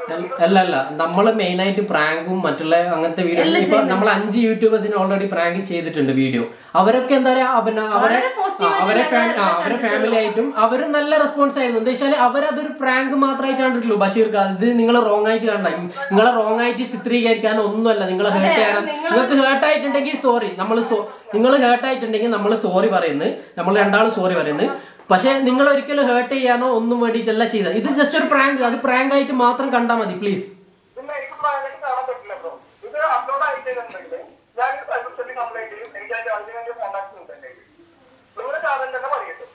അല്ല അല്ല നമ്മള് മെയിൻ ആയിട്ട് പ്രാങ്കും മറ്റുള്ള അങ്ങനത്തെ വീഡിയോ ഇപ്പൊ നമ്മൾ അഞ്ച് യൂട്യൂബേഴ്സിന് ഓൾറെഡി പ്രാങ്ക് ചെയ്തിട്ടുണ്ട് വീഡിയോ അവരൊക്കെ എന്താ പറയാ പിന്നെ അവരെ ആ, അവരെ ഫാ- ആ, അവരെ ഫാമിലി ആയിട്ടും അവരും നല്ല റെസ്പോൺസ് ആയിരുന്നു എന്താ വെച്ചാൽ അവരതൊരു പ്രാങ്ക് മാത്രമായിട്ട് കണ്ടിട്ടുള്ളൂ ബഷീർ ഖാൻ ഇത് നിങ്ങൾ റോങ് ആയിട്ട് കണ്ട നിങ്ങളെ റോങ് ആയിട്ട് ചിത്രീകരിക്കാൻ ഒന്നുമല്ല നിങ്ങളെ ഹേർട്ട് ചെയ്യാൻ നിങ്ങൾക്ക് ഹേർട്ട് ആയിട്ടുണ്ടെങ്കിൽ സോറി നമ്മൾ നിങ്ങൾ ഹേർട്ട് ആയിട്ടുണ്ടെങ്കിൽ നമ്മൾ സോറി പറയുന്നത് നമ്മൾ രണ്ടാളും സോറി പറയുന്നത് പക്ഷെ നിങ്ങൾ ഒരിക്കലും ഹേർട്ട് ചെയ്യാനോ ഒന്നും വേണ്ടിയിട്ടല്ല ചെയ്തത് ഇത് ജസ്റ്റ് ഒരു പ്രാങ്ക് അത് പ്രാങ്ക് ആയിട്ട് മാത്രം കണ്ടാൽ മതി പ്ലീസ് പിന്നെ എനിക്ക് പ്രായമായിട്ട് കാണാൻ പറ്റില്ല ബ്രോ ഇത് അപ്ലോഡ് ആയിട്ടുണ്ടെങ്കിൽ ഞാൻ സൈബർ സെല്ലിൽ കംപ്ലൈന്റ് ചെയ്യും എനിക്ക് അതിന്റെ അതിന്റെ കോൺടാക്ട് ഉണ്ട് എന്റെ കയ്യിൽ. നിങ്ങളുടെ ചാനൽ തന്നെ പറയട്ടെ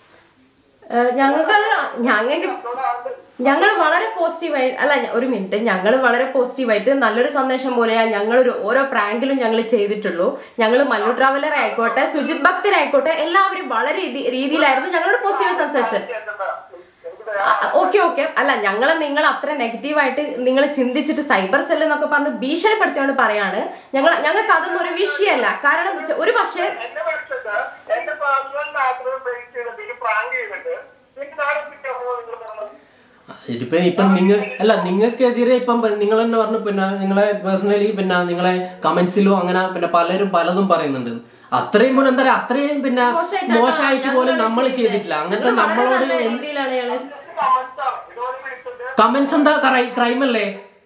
ഞങ്ങൾക്ക് ഞങ്ങൾക്ക് അപ്ലോഡ് ആകുന്നത് ഞങ്ങൾ വളരെ പോസിറ്റീവായി അല്ല ഞ- ഒരു മിനിറ്റ് ഞങ്ങൾ വളരെ പോസിറ്റീവായിട്ട് നല്ലൊരു സന്ദേശം പോലെയാണ് ഞങ്ങളൊരു ഓരോ പ്രാങ്കിലും ഞങ്ങൾ ചെയ്തിട്ടുള്ളൂ ഞങ്ങൾ മല്ലു ട്രാവലർ ആയിക്കോട്ടെ സുജിത് ഭക്തർ ആയിക്കോട്ടെ എല്ലാവരും വളരെ രീതി- രീതിയിലായിരുന്നു ഞങ്ങളോട് പോസിറ്റീവ് സംസാരിച്ചത് കേൾക്കണ്ട. എനിക്ക് ഓക്കെ ഓക്കെ അല്ല ഞങ്ങളെ നിങ്ങൾ അത്ര നെഗറ്റീവായിട്ട് നിങ്ങൾ ചിന്തിച്ചിട്ട് സൈബർ സെൽ എന്നൊക്കെ പറഞ്ഞ് ഭീഷണിപ്പെടുത്തിയോണ്ട് പറയാണ് ഞങ്ങൾ ഞങ്ങൾക്ക് അതൊന്നും ഒരു വിഷയമല്ല കാരണം എന്ന് വെച്ചാ- ഒരു പക്ഷേ എന്നെ വിളിച്ചിട്ട് എന്റെ പേഴ്സണൽ മാറ്റർ ബേസ് ചെയ്തിട്ട് പ്രാങ്ക് ചെയ്തിട്ട് എനിക്ക് നാളെ കിട്ടുമോ നിങ്ങൾ പറഞ്ഞത് ഇതിപ്പോ ഇപ്പൊ നിങ്ങ അല്ല നിങ്ങൾക്കെതിരെ ഇപ്പം നിങ്ങൾ തന്നെ പറഞ്ഞു പിന്നെ നിങ്ങളെ പേഴ്സണലി പിന്നെ നിങ്ങളെ കമന്റ്സിലും അങ്ങനെ പിന്നെ പലരും പലതും പറയുന്നുണ്ട് അത്രയും പോലും എന്താ പറയാ അത്രയും പിന്നെ മോശമായിട്ടാണ് മോശമായിട്ട് പോലും ഞങ്ങളോട് നമ്മൾ ചെയ്തത്. ചെയ്തിട്ടില്ല അങ്ങനത്തെ ഞങ്ങൾ വളരെ നമ്മളോട് നല്ല രീതിയിലാണ് ഞങ്ങൾ കമന്റ്സ് ആണ് ഇതുപോലെ വിളിച്ചിട്ട് കമന്റ്സ് എന്താ ക്രൈം അല്ലേ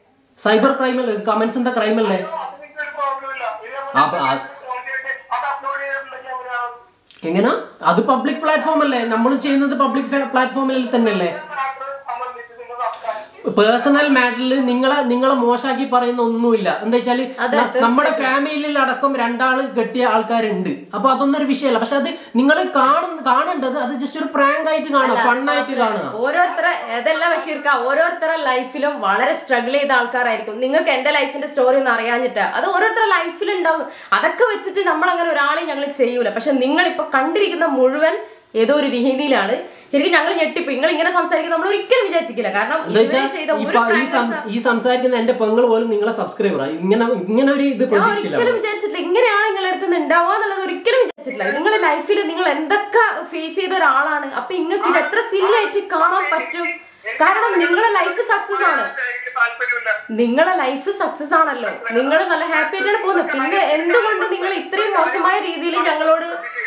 സൈബർ ക്രൈം അല്ലേ കമന്റ്സ് എന്താ ക്രൈം അല്ലേ അത് നിങ്ങൾക്ക് ഒരു പ്രോബ്ലം ഇല്ല അപ്പൊ ആ- അത് അപ്ലോഡ് ചെയ്തിട്ടുണ്ടെങ്കിൽ അവരാണ് എങ്ങനെ അത് പബ്ലിക് പ്ലാറ്റ്ഫോം അല്ലേ നമ്മൾ ചെയ്യുന്നത് പബ്ലിക് പ്ലാറ്റ്ഫോമിൽ തന്നെയല്ലേ മാറ്റർ സംബന്ധിച്ച് നിങ്ങൾ സംസാരിക്കും പേഴ്സണൽ മാറ്ററിൽ നിങ്ങളെ നിങ്ങളെ മോശാക്കി പറയുന്ന ഒന്നുമില്ല എന്താ വെച്ചാല് അതെ, ന- നമ്മുടെ ഫാമിലിയിൽ അടക്കം രണ്ടാള് കെട്ടിയ ആൾക്കാരുണ്ട് അപ്പൊ അതൊന്നും ഒരു വിഷയമല്ല പക്ഷെ അത് നിങ്ങൾ കാണുന്ന കാണേണ്ടത് അത് ജസ്റ്റ് ഒരു പ്രാങ്ക് ആയിട്ട് കാണുക ഫണ്ണായിട്ട് കാണുക ഓരോരുത്തരെ അതല്ല ബഷീർക്ക ഓരോരുത്തരുടെ ലൈഫിലും വളരെ സ്ട്രഗിൾ ചെയ്ത ആൾക്കാരായിരിക്കും നിങ്ങൾക്ക് എന്റെ ലൈഫിന്റെ സ്റ്റോറി ഒന്നും അറിയാഞ്ഞിട്ട് അത് ഓരോരുത്തരുടെ ലൈഫിൽ ഉണ്ടാവും അതൊക്കെ വെച്ചിട്ട് നമ്മൾ അങ്ങനെ ഒരാളെയും ഞങ്ങൾ ചെയ്യൂല പക്ഷെ നിങ്ങൾ ഇപ്പൊ കണ്ടിരിക്കുന്ന മുഴുവൻ ഏതോ ഒരു രീതിയിലാണ് ശരിക്കും ഞങ്ങൾ ഞെട്ടിപ്പോയി നിങ്ങൾ ഇങ്ങനെ സംസാരിക്കുന്നത് നമ്മൾ ഒരിക്കലും വിചാരിച്ചില്ല കാരണം എന്താ ഇവര് വെച്ചാൽ ചെയ്ത ഒരു ഇപ്പൊ ഈ prank സം- ഈ സംസാരിക്കുന്ന എന്റെ പെങ്ങൾ പോലും നിങ്ങളെ സബ്സ്ക്രൈബറാ ഇങ്ങനെ ഇങ്ങനെ ഒരു ഇത് ഞാൻ പ്രതീക്ഷിച്ചില്ല ഒരിക്കലും വിചാരിച്ചിട്ടില്ല ഇങ്ങനെയാണ് നിങ്ങളുടെ അടുത്ത് നിന്ന് ഉണ്ടാവുക എന്നുള്ളത് ഒരിക്കലും വിചാരിച്ചിട്ടില്ല നിങ്ങളുടെ ലൈഫിൽ നിങ്ങൾ എന്തൊക്കെ ഫേസ് ചെയ്ത ഒരാളാണ് അപ്പൊ നിങ്ങൾക്ക് ഇത് എത്ര സില്ലായിട്ട് കാണാൻ പറ്റും കാരണം നിങ്ങളെ ലൈഫ് സക്സസ് ആണ് എനിക്ക് താല്പര്യമില്ല നിങ്ങളെ ലൈഫ് സക്സസ് ആണല്ലോ നിങ്ങൾ നല്ല ഹാപ്പി ആയിട്ടാണ് പോകുന്നത് പിന്നെ എന്തുകൊണ്ട് നിങ്ങൾ ഇത്രയും മോശമായ രീതിയിൽ ഞങ്ങളോട്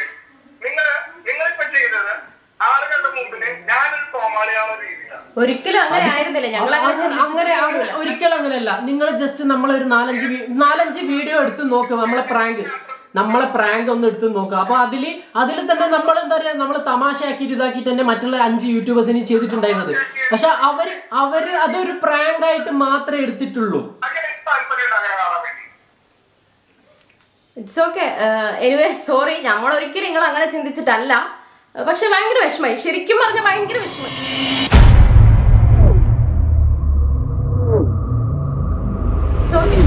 നിങ്ങൾ നിങ്ങളിപ്പോ ചെയ്തത് ആളുകളുടെ മുമ്പില് ഞാനൊരു കോമാളിയാവുന്ന രീതിയിലാണ് ഒരിക്കലും അങ്ങനെ ആയിരുന്നില്ല ഞങ്ങൾ അങ്ങനെ അങ്ങനെ അങ്ങനെ അങ്ങനെ ഒരിക്കലും അങ്ങനെയല്ല നിങ്ങൾ ജസ്റ്റ് നമ്മളൊരു നാലഞ്ച് വീ- നാലഞ്ച് വീഡിയോ എടുത്ത് നോക്കുക നമ്മളെ പ്രാങ്ക് നമ്മളെ പ്രാങ്ക് ഒന്ന് എടുത്ത് നോക്കുക അപ്പൊ അതില് അതിൽ തന്നെ നമ്മൾ എന്താ പറയാ നമ്മൾ തമാശയാക്കിയിട്ട് ഇതാക്കിയിട്ട് തന്നെ മറ്റുള്ള അഞ്ച് യൂട്യൂബേഴ്സിന് ചെയ്തിട്ടുണ്ടായിരുന്നത് പക്ഷെ അവര് അവര് അതൊരു പ്രാങ്ക് ആയിട്ട് മാത്രമേ എടുത്തിട്ടുള്ളൂ അങ്ങനെ എനിക്ക് താല്പര്യമുണ്ട് അങ്ങനെ കാണാൻ വേണ്ടി ഇറ്റ്സ് ഓക്കെ എനിവേ സോറി നമ്മൾ ഒരിക്കലും നിങ്ങൾ അങ്ങനെ ചിന്തിച്ചിട്ടല്ല പക്ഷെ ഭയങ്കര വിഷമായി ശരിക്കും പറഞ്ഞ ഭയങ്കര വിഷമായി It's okay.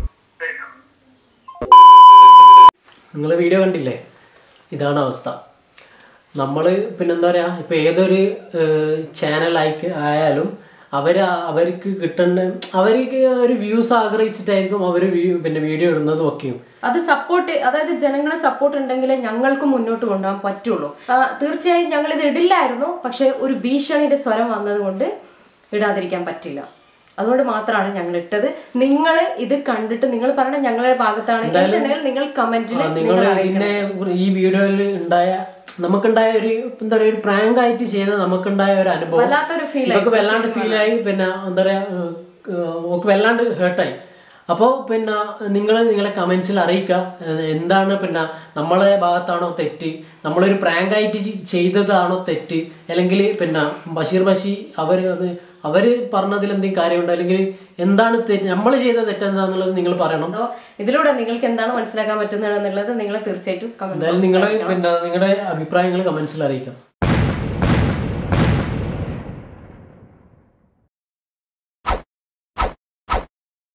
നിങ്ങൾ വീഡിയോ കണ്ടില്ലേ ഇതാണ് അവസ്ഥ നമ്മൾ പിന്നെന്താ പറയുക ഇപ്പോൾ ഏതൊരു ചാനൽ ആയിക്ക് ആയാലും അവർ അവർക്ക് കിട്ടേണ്ട അവർക്ക് ഒരു വ്യൂസ് ആഗ്രഹിച്ചിട്ടായിരിക്കും അവർ പിന്നെ വീഡിയോ ഇടുന്നതും ഒക്കെയും അത് സപ്പോർട്ട് അതായത് ജനങ്ങളെ സപ്പോർട്ട് ഉണ്ടെങ്കിലേ ഞങ്ങൾക്ക് മുന്നോട്ട് കൊണ്ടുപോകാൻ പറ്റുള്ളൂ ആ, തീർച്ചയായും ഞങ്ങൾ ഇത് ഇടില്ലായിരുന്നു പക്ഷെ ഒരു ഭീഷണിയുടെ സ്വരം വന്നതുകൊണ്ട് ഇടാതിരിക്കാൻ പറ്റില്ല അതുകൊണ്ട് മാത്രമാണ് ഞങ്ങൾ ഇട്ടത് നിങ്ങൾ ഇത് കണ്ടിട്ട് നിങ്ങൾ പറഞ്ഞ ഞങ്ങളുടെ ഭാഗത്താണ് എന്തുണ്ടെങ്കിലും നിങ്ങൾ കമന്റിൽ നിങ്ങൾ പിന്നെ ഈ വീഡിയോയിൽ ഉണ്ടായ നമുക്കുണ്ടായ ഒരു എന്താ പറയുക ഒരു പ്രാങ്ക് ആയിട്ട് ചെയ്ത നമുക്കുണ്ടായ ഒരു അനുഭവം വല്ലാത്തൊരു ഫീൽ ഇവക്ക് വല്ലാണ്ട് ഫീലായി പിന്നെ എന്താ പറയാ ഒക്കെ വല്ലാണ്ട് ഹേർട്ടായി അപ്പോൾ പിന്നെ നിങ്ങൾ നിങ്ങളെ കമൻസിൽ അറിയിക്കുക ഏഹ് എന്താണ് പിന്നെ നമ്മളെ ഭാഗത്താണോ തെറ്റ് നമ്മളൊരു പ്രാങ്ക് ആയിട്ട് ചെ- ചെയ്തതാണോ തെറ്റ് അല്ലെങ്കിൽ പിന്നെ ബഷീർ ബഷി അവർ അത് അവർ പറഞ്ഞതിൽ എന്തെങ്കിലും കാര്യമുണ്ടോ അല്ലെങ്കിൽ എന്താണ് തെറ്റ് നമ്മൾ ചെയ്ത തെറ്റെന്താന്നുള്ളത് നിങ്ങൾ പറയണം അതോ ഇതിലൂടെ നിങ്ങൾക്ക് എന്താണ് മനസ്സിലാക്കാൻ പറ്റുന്നത് എന്നുള്ളത് നിങ്ങൾ തീർച്ചയായിട്ടും എന്തായാലും കമന്റ് നിങ്ങളെ പിന്നെ നിങ്ങളുടെ അഭിപ്രായങ്ങൾ കമൻസിൽ അറിയിക്കാം